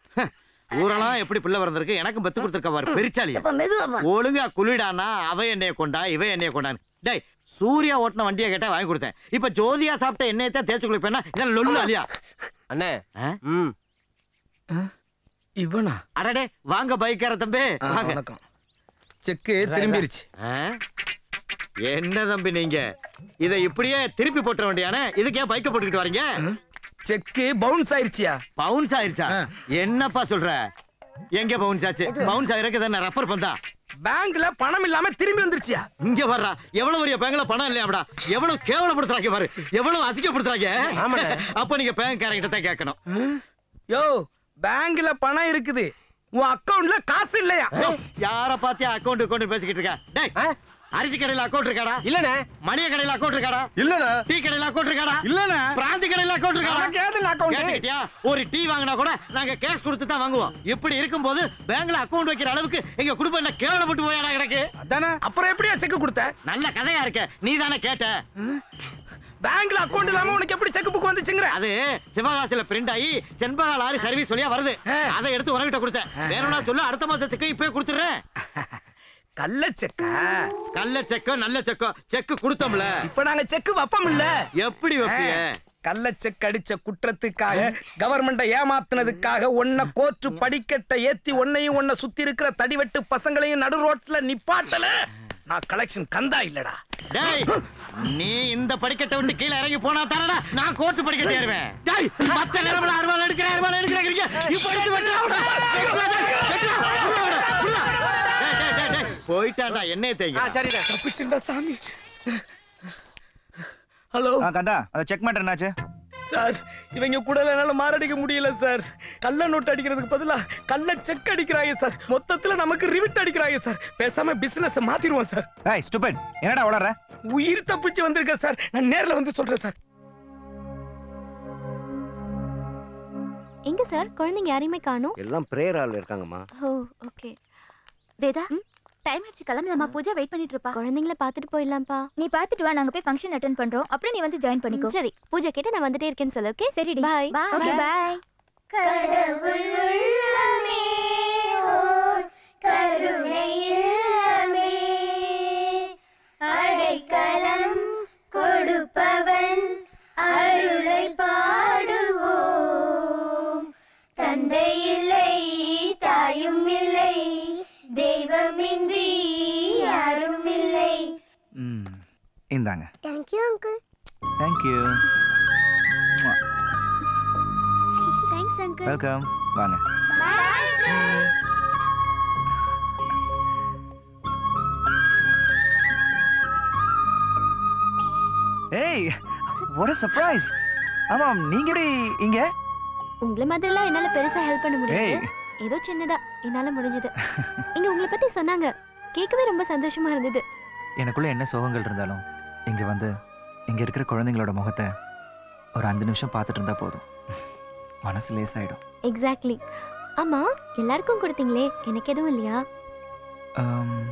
ஊரெல்லாம் எப்படி பிள்ளை பிறந்திருக்கு எனக்கும் பெத்து கொடுத்துருக்க பாரு பெரிச்சாலியா அப்பா மெதுவாப்பா ஒழுங்கா குளிடானா அவ என்னைய கொண்டா இவ என்னைய கொண்டான்னு டேய் சூர்யா ஓட்டின வண்டியை கேட்டா வாங்கி கொடுத்தேன் இப்ப ஜோதியா சாப்பிட்ட எண்ணெயை தான் தேய்ச்சி குளிப்பேன்னா இதான் லொல்லு அலியா அண்ணே ஆ? ம் இவனா அடடே வாங்க பைக்கார தம்பி ஆ, வாங்க வணக்கம் செக்கு திரும்பிருச்சு ஆ? என்ன தம்பி நீங்க இதை இப்படியே திருப்பி போட்டுற வேண்டியானே இதுக்கு ஏன் பைக்க போட்டுக்கிட்டு வரீங்க செக்கு பவுன்ஸ் ஆயிருச்சியா பவுன்ஸ் ஆயிருச்சா ஆ. என்னப்பா சொல்ற எங்க பவுன்ஸ் ஆச்சு பவுன்ஸ் ஆயிருக்கு தானே ரெஃபர் பண்ணா பேங்க்ல பணம் இல்லாம திரும்பி வந்துருச்சியா இங்க வர்றா எவ்வளவு பெரிய பேங்க்ல பணம் இல்லையாடா எவ்வளவு கேவலப்படுத்துறாங்க பாரு எவ்வளவு அசிங்கப்படுத்துறாங்க ஆமாண்ணே. அப்ப நீங்க பேங்க் காரங்கிட்ட தான் கேட்கணும் யோ பேங்க்ல பணம் இருக்குது உன் அக்கவுண்ட்ல காசு இல்லையா யார பாத்தியா அக்கவுண்ட் அக்கவுண்ட் பேசிக்கிட்டு இருக்க டேய் ஆ? அரிசி கடையில அக்கவுண்ட் இருக்காடா இல்லண்ணே மளிகை கடையில அக்கவுண்ட் இருக்காடா இல்லடா டீ கடையில அக்கவுண்ட் இருக்காடா இல்லண்ணே பிராந்தி கடையில அக்கவுண்ட் இருக்காடா எனக்கு ஏதுல account? கேட்டுக்கிட்டியா? ஒரு டீ வாங்கினா கூட நாங்க கேஷ் கொடுத்து தான் வாங்குவோம் இப்படி இருக்கும்போது பேங்க்ல அக்கவுண்ட் வைக்கிற அளவுக்கு எங்க குடும்பம் என்ன கேவலப்பட்டு போயாடா கிடக்கு அதானே அப்புறம் எப்படியா செக் கொடுத்த நல்ல கதையா இருக்க நீ தானே கேட்ட பேங்க்ல அக்கவுண்ட் இல்லாம உனக்கு எப்படி செக் புக் வந்துச்சுங்கற அது சிவகாசில பிரிண்ட் ஆகி செண்பகா லாரி சர்வீஸ் வழியா வருது ஆ. அதை எடுத்து உனக்கிட்ட கொடுத்தேன் வேணும்னா சொல்லு அடுத்த மாசத்துக்கு இப்பவே கொடுத்துறேன் கள்ள செக்கா கள்ள செக்கோ நல்ல செக்கோ செக்கு கொடுத்தோம்ல இப்ப நாங்க செக் வப்போம் இல்ல எப்படி வைப்பிய கள்ள செக் அடிச்ச குற்றத்துக்காக கவர்மெண்ட ஏமாத்துனதுக்காக உன்னை கோர்ட்டு படிக்கட்ட ஏத்தி உன்னையும் உன்னை சுத்தி இருக்கிற தடிவெட்டு பசங்களையும் நடு ரோட்ல நிப்பாட்டல நான் கலெக்ஷன் கந்தா இல்லடா டேய் நீ இந்த படிக்கட்டை விட்டு கீழே இறங்கி போனா தானடா நான் கோர்ட்டு படிக்கட்டு ஏறுவேன் டேய் மத்த நிலமல அறுவாள் எடுக்கிற அறுவாள் எடுக்கிறீங்க இப்போ எடுத்து வெட்டுறா விடு. வெட்டுறா, டேய், வெட்டுறா, உள்ள விடு, உள்ள. டேய், டேய், டேய், டேய், போயிட்டான்டா என்னைய ஆ தேய்ங்க சரிண்ணே தப்பிச்சுடா சாமி ஹலோ ஆ கந்தா அந்த செக் மேட்டர் என்னாச்சு சார் இவங்க கூட என்னால மாரடிக்க முடியல சார் கள்ள நோட்டு அடிக்கிறதுக்கு பதிலா கள்ள செக் அடிக்கிறாங்க சார் மொத்தத்துல நமக்கு ரிவிட் அடிக்கிறாங்க சார் பேசாம பிசினஸ் மாத்திருவோம் சார் ஏய் ஸ்டூபிட் என்னடா உளற உயிர் தப்பிச்சு வந்திருக்கேன் சார் நான் நேர்ல வந்து சொல்றேன் சார் எங்க சார் குழந்தைங்க யாரையுமே காணோம் எல்லாம் பிரேயர் ஹால்ல இருக்காங்கம்மா ஓ ஓகே வேதா டைம் ஆயிடுச்சு கிளம்பலாமா பூஜா வெயிட் பண்ணிட்டு இருப்பா குழந்தைங்கள பார்த்துட்டு போயிடலாம்ப்பா நீ பார்த்துட்டு வா நாங்க போய் ஃபங்க்ஷன் அட்டென்ட் பண்றோம் அப்புறம் நீ வந்து ஜாயின் பண்ணிக்கோ சரி பூஜை கேட்டு நான் வந்துட்டே இருக்கேன்னு சொல்லு ஓகே சரிடி பாய் ஓகே பாய் அடைக்கலம் கொடுப்பவன் அருளை பாடுவோம் தந்தை இல்லை தாயும் இல்லை தெய்வமின்றி யாரும் இல்லை ம் இந்தாங்க thank you uncle thank you thanks uncle welcome வாங்க ஏய் what a surprise ஆமாம் நீங்க எப்படி இங்க உங்களை மாதிரிலாம் என்னால பெருசா ஹெல்ப் பண்ண முடியாது ஏய் ஏதோ சின்னதா என்னால முடிஞ்சது இங்க உங்களை பத்தி சொன்னாங்க கேட்கவே ரொம்ப சந்தோஷமா இருந்தது எனக்குள்ள என்ன சோகங்கள் இருந்தாலும் இங்க வந்து இங்க இருக்கிற குழந்தைங்களோட முகத்தை ஒரு அஞ்சு நிமிஷம் பார்த்துட்டு இருந்தா போதும் மனசு லேசாயிடும் எக்ஸாக்ட்லி ஆமா எல்லாருக்கும் கொடுத்தீங்களே எனக்கு எதுவும் இல்லையா ஆம்,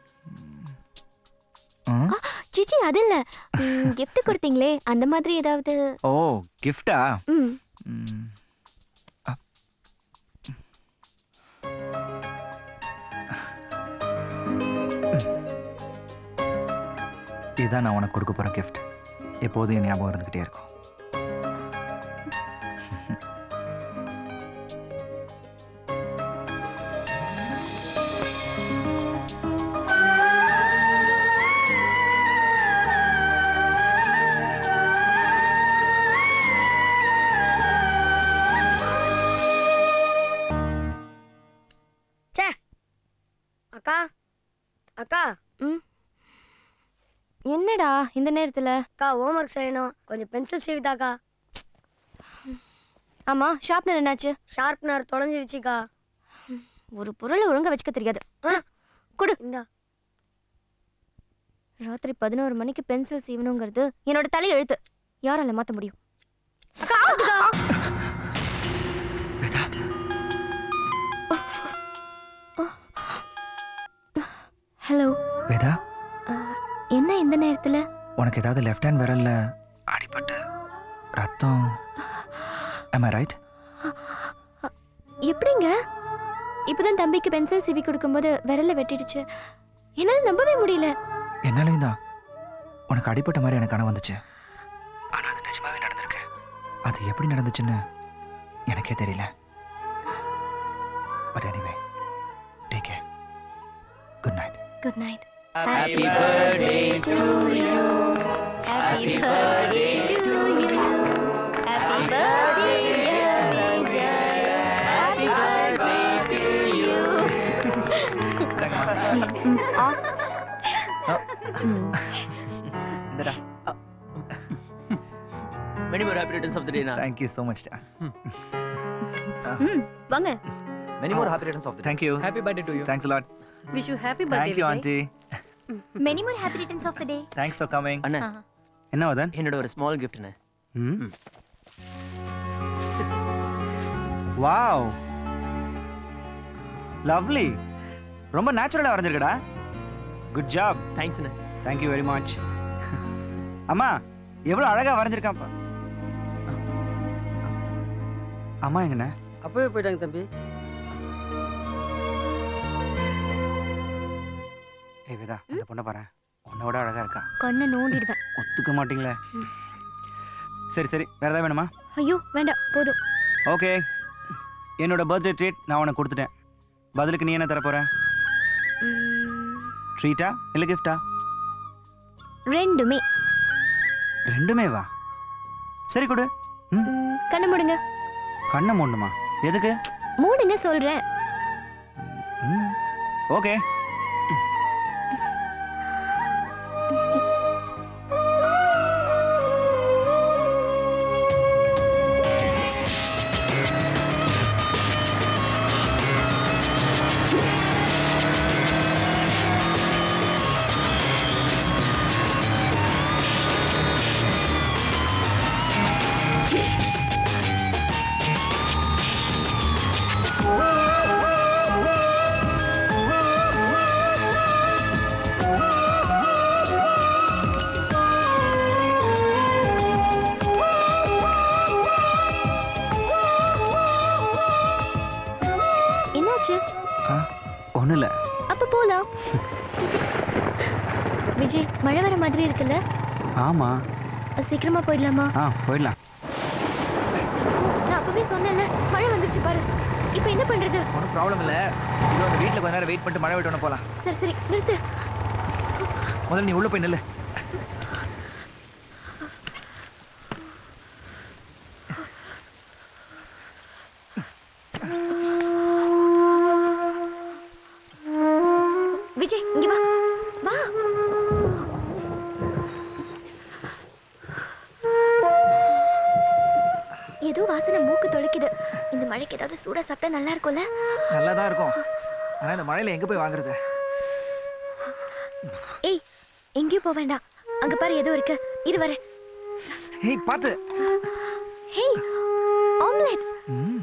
ம், சிச்சி அது இல்ல gift கொடுத்தீங்களே அந்த மாதிரி ஏதாவது ஓ கிஃப்டா ம் இதுதான் நான் உனக்கு கொடுக்க போற கிஃப்ட் எப்போதும் என் ஞாபகம் இருந்துகிட்டே இருக்கும் அக்கா அக்கா என்னடா இந்த நேரத்துல அக்கா ஹோம்ஒர்க் செய்யணும் கொஞ்சம் பென்சில் சீவிதாக்கா ஆமா ஷார்ப்னர் என்னாச்சு ஷார்ப்னர் தொலைஞ்சிருச்சுக்கா ஒரு பொருளை ஒழுங்கா வச்சுக்க தெரியாது ஆ. கொடு இந்தா ராத்திரி பதினோரு மணிக்கு பென்சில் சீவணுங்கிறது என்னோட தலை எழுத்து யாரால மாத்த முடியும் ஹலோ வேதா என்ன இந்த நேரத்துல உனக்கு ஏதாவது லெஃப்ட் ஹேண்ட் விரல்ல அடிபட்டு ரத்தம் am I ரைட் எப்படிங்க இப்பதான் தம்பிக்கு பென்சில் சிவி கொடுக்கும்போது விரல்ல வெட்டிடுச்சு என்னால நம்பவே முடியல என்னாலையும் தான் உனக்கு அடிபட்ட மாதிரி எனக்கு கனவு வந்துச்சு ஆனா அது நிஜமாவே நடந்திருக்கு அது எப்படி நடந்துச்சுன்னு எனக்கே தெரியல but anyway take care good night good night Happy birthday to you. Happy birthday to you. Happy birthday, dear Vijay. Happy birthday to you. ம், ஆ. ம். இந்தடா Many more happy returns of the day, na. Thank you so much ம், வாங்க Many more happy returns of the day. Thank you Happy birthday to you. Thanks lot wish you happy birthday thank you aunty many more happy returns of the day thanks for coming அண்ணா என்ன வதன் என்னோட ஒரு small கிஃப்ட்ண்ணே ம் wow lovely ரொம்ப நேச்சுரலா வரைஞ்சிருக்கடா good job தேங்க்ஸ்ண்ணே தேங்க் யூ வெரி மச் அம்மா எவ்வளவு அழகா வரைஞ்சிருக்கான்ப்பா அம்மா எங்கண்ணே அப்பவே போயிட்டாங்க தம்பி ஏய் வேதா இந்த பொண்ணை பாரு உன்னோட அழகா இருக்கா கண்ணை நோண்டிடுவேன் ஒத்துக்க மாட்டீங்களே சரி சரி வேற ஏதாவது வேணுமா ஐயோ வேண்டாம் போதும் ஓகே என்னோட பர்த்டே ட்ரீட் நான் உனக்கு கொடுத்துட்டேன் பதிலுக்கு நீ என்ன தர போற ம், ட்ரீட்டா இல்லை கிஃப்டா ரெண்டுமே ரெண்டுமே வா சரி கொடு ம் ம், கண்ணை மூடுங்க கண்ணை மூடணுமா எதுக்கு மூடுங்க சொல்றேன் ம் ஓகே என்னாச்சு ஆ ஒன்றும் இல்லை அப்ப போலாம் விஜய் மழை வர மாதிரி இருக்குல்ல ஆமாம் சீக்கிரமா போயிடலாமா ஆ போயிடலாம் நான் அப்பவே சொன்னேன்ல மழை வந்துருச்சு பாரு இப்போ என்ன பண்றது ஒன்றும் ப்ராப்ளம் இல்லை இது வந்து வீட்டில் கொஞ்ச நேரம் வெயிட் பண்ணிட்டு மழை விட்டோன்னு போகலாம் சரி சரி நிறுத்து முதல்ல நீ உள்ளே போய் நில்லு விஜய் இங்க வா வா ஏதோ வாசனை மூக்கு தொலைக்குது இந்த மழைக்கு ஏதாவது சூடா சாப்பிட்டா நல்லா இருக்கும்ல நல்லா தான் இருக்கும் ஆனால் இந்த மழையில் எங்கே போய் வாங்குறது ஏய் எங்கேயும் போக வேண்டாம் அங்க பாரு ஏதோ இருக்கு இரு வரேன் ஏய் பார்த்து ஹேய் ஆம்லெட் ம்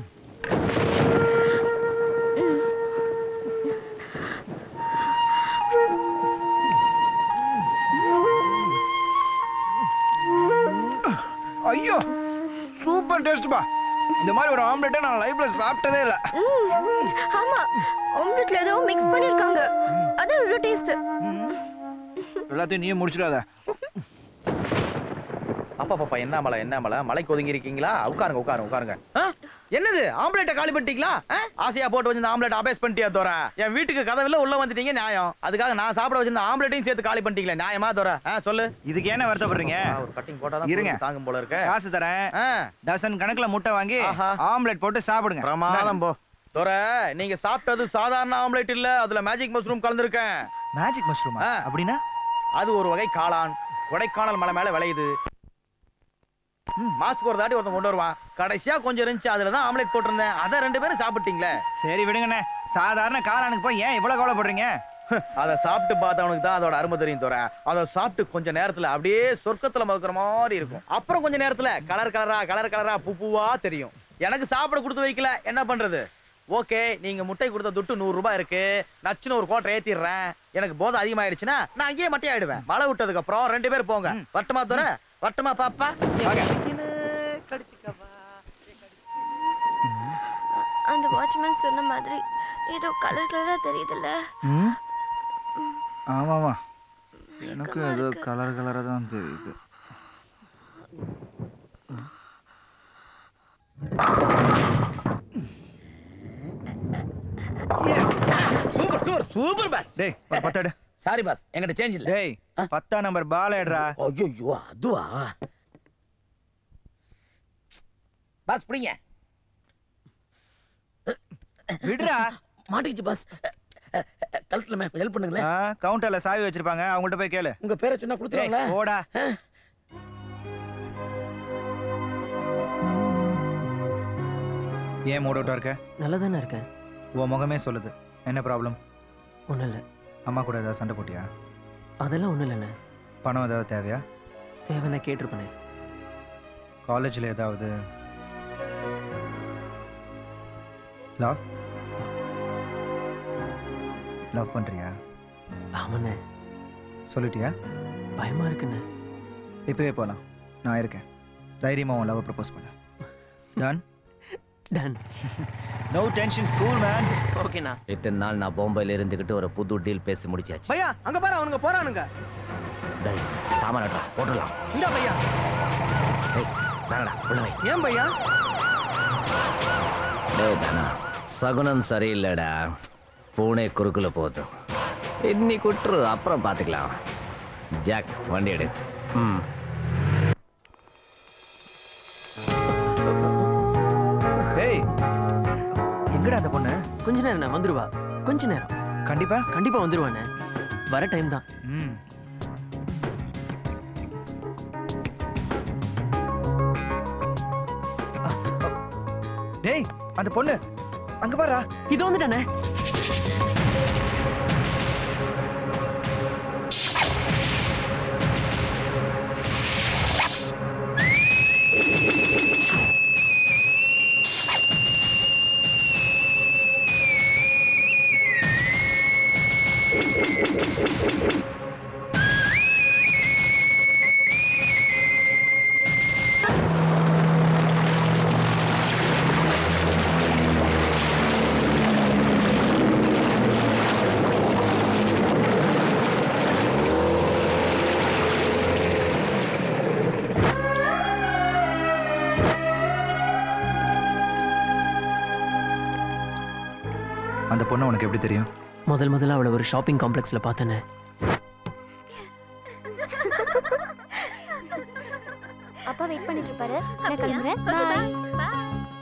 ஐயோ சூப்பர் டேஸ்ட்பா இந்த மாதிரி ஒரு ஆம்லெட்டை நான் லைஃப்ல சாப்பிட்டதே இல்லை ஆமா ஆம்லெட்ல ஏதோ மிக்ஸ் பண்ணிருக்காங்க அது ஒரு டேஸ்ட் எல்லாத்தையும் நீயே முடிச்சிடாத அப்பா பாப்பா என்ன மலை என்ன மலை மலைக்கு ஒதுங்கி இருக்கீங்களா உட்காருங்க உட்காருங்க உட்காருங்க ஆ? என்னது ஆம்லெட்டை காலி பண்ணிட்டீங்களா ஆ? ஆசையா போட்டு வச்சிருந்த ஆம்லெட் அபேஸ் பண்ணிட்டியா தோற என் வீட்டுக்கு கதவுல உள்ள வந்துட்டீங்க நியாயம் அதுக்காக நான் சாப்பிட வச்சிருந்த ஆம்லெட்டையும் சேர்த்து காலி பண்ணிட்டீங்களே நியாயமா தோற ஆ, சொல்லு இதுக்கு ஏன் வருத்தப்படுறீங்க ஆ, ஒரு கட்டிங் போட்டா இருங்க. தாங்கும் போல இருக்க காசு தரேன் ஆ, டசன் கணக்குல முட்டை வாங்கி ஆஹா. ஆம்லெட் போட்டு சாப்பிடுங்க பிரமாதம் போ தோற நீங்க சாப்பிட்டது சாதாரண ஆம்லெட் இல்ல அதுல மேஜிக் மஷ்ரூம் கலந்துருக்கேன் மேஜிக் மஷ்ரூமா ஆ. அப்படின்னா அது ஒரு வகை காளான் கொடைக்கானல் மலை மேல விளையுது மாசத்துக்கு ஒரு தாட்டி ஒருத்தன் கொண்டு வருவான் கடைசியா கொஞ்சம் இருந்துச்சு அதுல தான் ஆம்லெட் போட்டிருந்தேன் அதை ரெண்டு பேரும் சாப்பிட்டீங்களே சரி விடுங்கண்ணே சாதாரண காளானுக்கு போய் ஏன் இவ்வளவு கவலைப்படுறீங்க அதை சாப்பிட்டு பார்த்தவனுக்கு தான் அதோட அருமை தெரியும் தோற அதை சாப்பிட்டு கொஞ்ச நேரத்துல அப்படியே சொர்க்கத்துல மதுக்கிற மாதிரி இருக்கும் அப்புறம் கொஞ்ச நேரத்துல கலர் கலரா கலர் கலரா பூ பூவா தெரியும் எனக்கு சாப்பிட கொடுத்து வைக்கல என்ன பண்றது ஓகே நீங்க முட்டை கொடுத்த துட்டு நூறு ரூபாய் இருக்கு நச்சுன்னு ஒரு கோட்டை ஏத்திடுறேன் எனக்கு போதை அதிகமாயிடுச்சுன்னா நான் அங்கேயே மட்டையா ஆயிடுவேன் மழை விட்டதுக்கு அப்புறம் ரெண்டு பேர் போங்க வட்டமா தோற வட்டமா பாப்பா வாங்க. கடிச்சுக்கவா அந்த அந்த வாட்ச்மேன் சொன்ன மாதிரி ஏதோ கலர் கலரா தெரியுதுல்ல ம் ஆமாம்மா எனக்கு ஏதோ கலர் கலராக தான் தெரியுது சூப்பர் சூப்பர் சூப்பர் பாஸ் டேய் ஒரு பத்தாடு சாரி பாஸ் என்கிட்ட சேஞ்ச் இல்ல டேய் பத்தாம் நம்பர் பால் எடுறா ஐயோ அதுவா பாஸ் பிடிங்க விடுறா மாட்டிக்கிச்சு பாஸ் கழுத்துல ஹெல்ப் பண்ணுங்களேன் ஆ, கவுண்டர்ல சாவி வச்சிருப்பாங்க அவங்கள்ட்ட போய் கேளு உங்க பேரை சொன்னா கொடுத்துருவாங்களா டேய், போடா ஏன் மூட் அவுட்டா இருக்க நல்லா தானே இருக்கேன் உன் முகமே சொல்லுது என்ன ப்ராப்ளம் ஒன்றும் இல்லை அம்மா கூட ஏதாவது சண்டை போட்டியா அதெல்லாம் ஒன்றும் இல்லைண்ணே பணம் ஏதாவது தேவையா தேவைன்னா கேட்டிருப்பேனே காலேஜில் ஏதாவது லவ் லவ் பண்ணுறியா ஆமாண்ணே சொல்லிட்டியா பயமா இருக்குண்ணே இப்போவே போகலாம் நான் இருக்கேன் தைரியமாக உன் லவ் ப்ரப்போஸ் பண்ண done done no tension school man ஓகேண்ணா இத்தனை நாள் நான் பாம்பேல இருந்துகிட்டு ஒரு புது டீல் பேசி முடிச்சாச்சு பையா அங்க பாரு அவனுங்க போறானுங்க டேய் சாமான் போட்டுடலாம் இந்த பையா டேய் வேணடா உள்ள வை ஏன் பையா டேய் தானா சகுனம் சரியில்லைடா பூனை குறுக்குல போதும் இன்னைக்கு விட்டுரு அப்புறம் பார்த்துக்கலாம் ஜாக் வண்டி எடு ம் ஏய் எங்கடா அந்த பொண்ணு கொஞ்ச நேரம் வந்துருவா கொஞ்ச நேரம் கண்டிப்பா கண்டிப்பா வந்துருவாண்ணே வர டைம் தான் ம் டேய் அந்த பொண்ணு அங்க பாரா இது வந்துட்டானே அந்த பொண்ணு உனக்கு எப்படி தெரியும் முதல் முதல்ல அவளை ஒரு ஷாப்பிங் காம்ப்ளெக்ஸ்ல பார்த்தேனே அப்பா வெயிட் பண்ணிட்டு இருப்பாரு நான் கிளம்புறேன் பாய்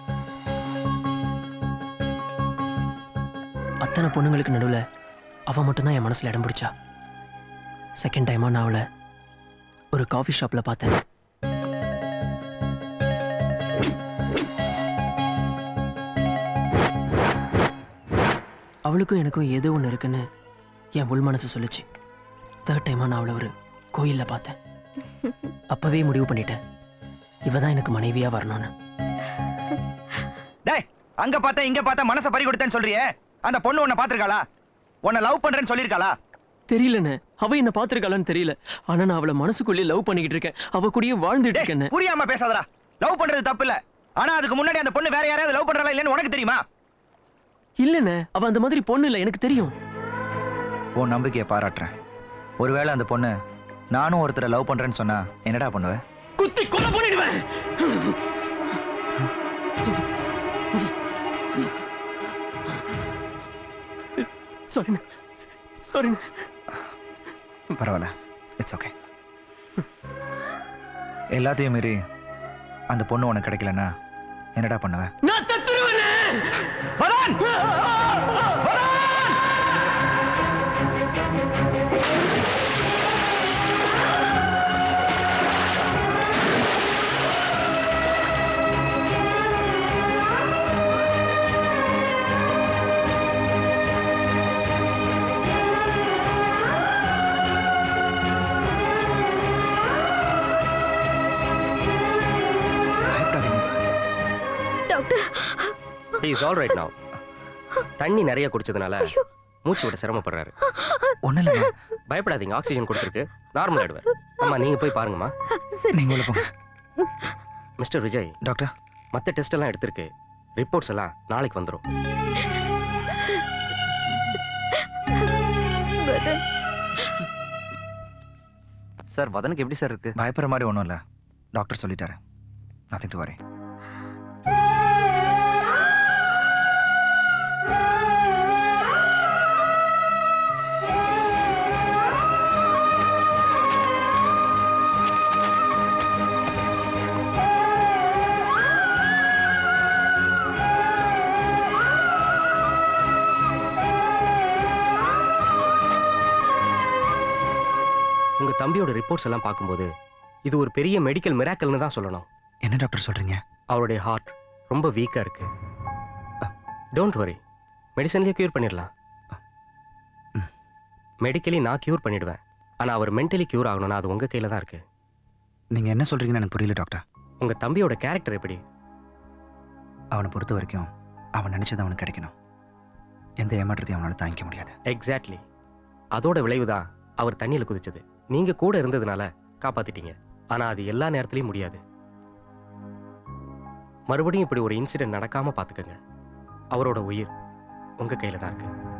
அத்தனை பொண்ணுங்களுக்கு நடுவில் அவ மட்டும்தான் என் மனசுல இடம் பிடிச்சா செகண்ட் டைமா நான் அவளை ஒரு காஃபி ஷாப்ல பார்த்தேன் அவளுக்கும் எனக்கும் ஏதோ ஒன்று இருக்குன்னு என் உள் மனசு சொல்லுச்சு தேர்ட் டைமா நான் அவளை ஒரு கோயில்ல பார்த்தேன் அப்பவே முடிவு பண்ணிட்டேன் இவ தான் எனக்கு மனைவியா வரணும்னு டேய் அங்க பார்த்தா இங்க பார்த்தா மனச பறி கொடுத்தேன்னு சொல்றியே அந்த பொண்ணு உன்னை பாத்திருக்காளா உன்னை லவ் பண்றேன்னு சொல்லிருக்காளா தெரியலண்ணே அவ என்ன பாத்திருக்காளான்னு தெரியல ஆனா நான் அவளை மனசுக்குள்ளேயே லவ் பண்ணிக்கிட்டு இருக்கேன் அவ கூடயே வாழ்ந்துட்டு இருக்கேன் புரியாம பேசாதடா லவ் பண்றது தப்பு இல்ல ஆனா அதுக்கு முன்னாடி அந்த பொண்ணு வேற யாரையாவது லவ் பண்றாளா இல்லன்னு உனக்கு தெரியுமா இல்லண்ணே அவ அந்த மாதிரி பொண்ணு இல்ல எனக்கு தெரியும் உன் நம்பிக்கையை பாராட்டுறேன் ஒருவேளை அந்த பொண்ணு நானும் ஒருத்தரை லவ் பண்றேன்னு சொன்னா என்னடா பண்ணுவ குத்தி கொலை பண்ணிடுவேன் சாரிண்ணே சாரிண்ணே பரவாயில்ல இட்ஸ் ஓகே எல்லாத்தையும் மீறி அந்த பொண்ணு உனக்கு கிடைக்கலன்னா என்னடா பண்ணுவ நான் செத்துருவேனே doctor is all right now தண்ணி நிறைய குடிச்சதுனால மூச்சு விட சிரமப்படுறாரு ஒண்ணு இல்ல பயப்படாதீங்க ஆக்சிஜன் கொடுத்துருக்கு நார்மல் ஆயிடுவார் அம்மா நீங்க போய் பாருங்கம்மா நீங்க உள்ள போங்க மிஸ்டர் விஜய் டாக்டர் மற்ற டெஸ்ட் எல்லாம் எடுத்திருக்கு ரிப்போர்ட்ஸ் எல்லாம் நாளைக்கு வந்துடும் சார் வதனுக்கு எப்படி சார் இருக்கு பயப்படுற மாதிரி ஒன்றும் இல்லை டாக்டர் சொல்லிட்டாரு நத்திங் டு வரி உங்க தம்பியோட ரிப்போர்ட்ஸ் எல்லாம் பார்க்கும்போது இது ஒரு பெரிய மெடிக்கல் மிராக்கல்னு தான் சொல்லணும் என்ன டாக்டர் சொல்றீங்க அவருடைய ஹார்ட் ரொம்ப வீக்கா இருக்கு டோன்ட் வரி மெடிசன்லயே கியூர் பண்ணிடலாம் மெடிக்கலி நான் கியூர் பண்ணிடுவேன் ஆனா அவர் மென்டலி கியூர் ஆகணும்னா அது உங்க கையில தான் இருக்கு நீங்க என்ன சொல்றீங்கன்னு எனக்கு புரியல டாக்டர் உங்க தம்பியோட கேரக்டர் எப்படி அவனை பொறுத்த வரைக்கும் அவன் நினைச்சது அவனுக்கு கிடைக்கணும் எந்த ஏமாற்றத்தையும் அவனால தாங்கிக்க முடியாது எக்ஸாக்ட்லி அதோட விளைவு தான் அவர் தண்ணியில குதிச்சது நீங்க கூட இருந்ததுனால காப்பாத்திட்டீங்க ஆனா அது எல்லா நேரத்துலயும் முடியாது மறுபடியும் இப்படி ஒரு இன்சிடென்ட் நடக்காம பாத்துக்கங்க அவரோட உயிர் உங்க கையில தான் இருக்கு